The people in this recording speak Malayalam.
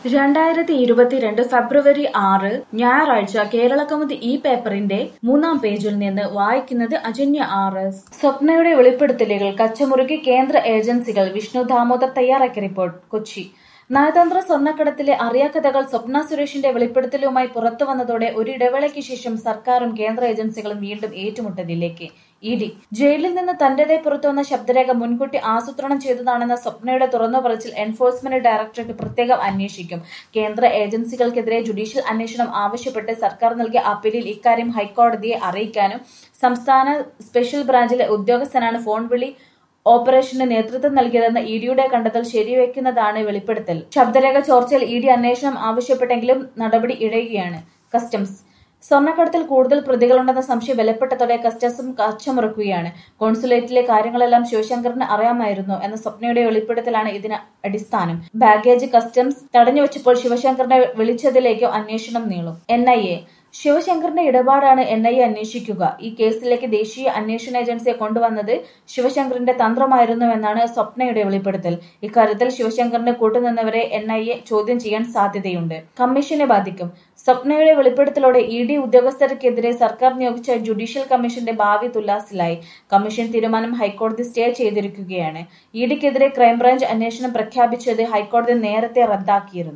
രണ്ടായിരത്തി ഇരുപത്തിരണ്ട് ഫെബ്രുവരി ആറ് ഞായറാഴ്ച കേരളകൗമുദി ഈ പേപ്പറിന്റെ മൂന്നാം പേജിൽ നിന്ന് വായിക്കുന്നത് അജന്യ ആർ എസ് സ്വപ്നയുടെ വെളിപ്പെടുത്തലുകൾ കച്ചമുറുക്കി കേന്ദ്ര ഏജൻസികൾ വിഷ്ണു ദാമോദർ തയ്യാറാക്കിയ റിപ്പോർട്ട് കൊച്ചി നയതന്ത്ര സ്വർണ്ണക്കടത്തിലെ അറിയാക്കഥകൾ സ്വപ്ന സുരേഷിന്റെ വെളിപ്പെടുത്തലുമായി പുറത്തു വന്നതോടെ ഒരു ഇടവേളയ്ക്ക് ശേഷം സർക്കാരും കേന്ദ്ര ഏജൻസികളും വീണ്ടും ഏറ്റുമുട്ടലിലേക്ക് ഇ ഡി ജയിലിൽ നിന്ന് തന്റേതായി പുറത്തുവന്ന ശബ്ദരേഖ മുൻകൂട്ടി ആസൂത്രണം ചെയ്തതാണെന്ന സ്വപ്നയുടെ തുറന്നു പറച്ചിൽ എൻഫോഴ്സ്മെന്റ് ഡയറക്ടറേറ്റ് പ്രത്യേകം അന്വേഷിക്കും കേന്ദ്ര ഏജൻസികൾക്കെതിരെ ജുഡീഷ്യൽ അന്വേഷണം ആവശ്യപ്പെട്ട് സർക്കാർ നൽകിയ അപ്പീലിൽ ഇക്കാര്യം ഹൈക്കോടതിയെ അറിയിക്കാനും സംസ്ഥാന സ്പെഷ്യൽ ബ്രാഞ്ചിലെ ഉദ്യോഗസ്ഥനാണ് ഫോൺ വിളി ഓപ്പറേഷന് നേതൃത്വം നൽകിയതെന്ന ഇ ഡിയുടെ കണ്ടെത്തൽ ശരിവെക്കുന്നതാണ് വെളിപ്പെടുത്തൽ ശബ്ദരേഖ ചോർച്ചയിൽ ഇ ഡി അന്വേഷണം ആവശ്യപ്പെട്ടെങ്കിലും നടപടി ഇഴയുകയാണ് കസ്റ്റംസ് സ്വർണ്ണക്കടത്തിൽ കൂടുതൽ പ്രതികളുണ്ടെന്ന സംശയം ബലപ്പെട്ടതോടെ കസ്റ്റംസും കച്ചമുറക്കുകയാണ് കോൺസുലേറ്റിലെ കാര്യങ്ങളെല്ലാം ശിവശങ്കറിന് അറിയാമായിരുന്നു എന്ന സ്വപ്നയുടെ വെളിപ്പെടുത്തലാണ് ഇതിന് അടിസ്ഥാനം ബാഗേജ് കസ്റ്റംസ് തടഞ്ഞുവച്ചപ്പോൾ ശിവശങ്കറിനെ വിളിച്ചതിലേക്കോ അന്വേഷണം നീളും എൻ ഐ എ ശിവശങ്കറിന്റെ ഇടപാടാണ് എൻ ഐ എ അന്വേഷിക്കുക ഈ കേസിലേക്ക് ദേശീയ അന്വേഷണ ഏജൻസിയെ കൊണ്ടുവന്നത് ശിവശങ്കറിന്റെ തന്ത്രമായിരുന്നുവെന്നാണ് സ്വപ്നയുടെ വെളിപ്പെടുത്തൽ ഇക്കാര്യത്തിൽ ശിവശങ്കറിന് കൂട്ടുനിന്നവരെ എൻ ഐ എ ചോദ്യം ചെയ്യാൻ സാധ്യതയുണ്ട് കമ്മീഷനെ ബാധിക്കും സ്വപ്നയുടെ വെളിപ്പെടുത്തലോടെ ഇ ഡി ഉദ്യോഗസ്ഥർക്കെതിരെ സർക്കാർ നിയോഗിച്ച ജുഡീഷ്യൽ കമ്മീഷന്റെ ഭാവി തുലാസിലായി കമ്മീഷൻ തീരുമാനം ഹൈക്കോടതി സ്റ്റേ ചെയ്തിരിക്കുകയാണ് ഇ ഡിക്കെതിരെ ക്രൈംബ്രാഞ്ച് അന്വേഷണം പ്രഖ്യാപിച്ചത് ഹൈക്കോടതി നേരത്തെ റദ്ദാക്കിയിരുന്നു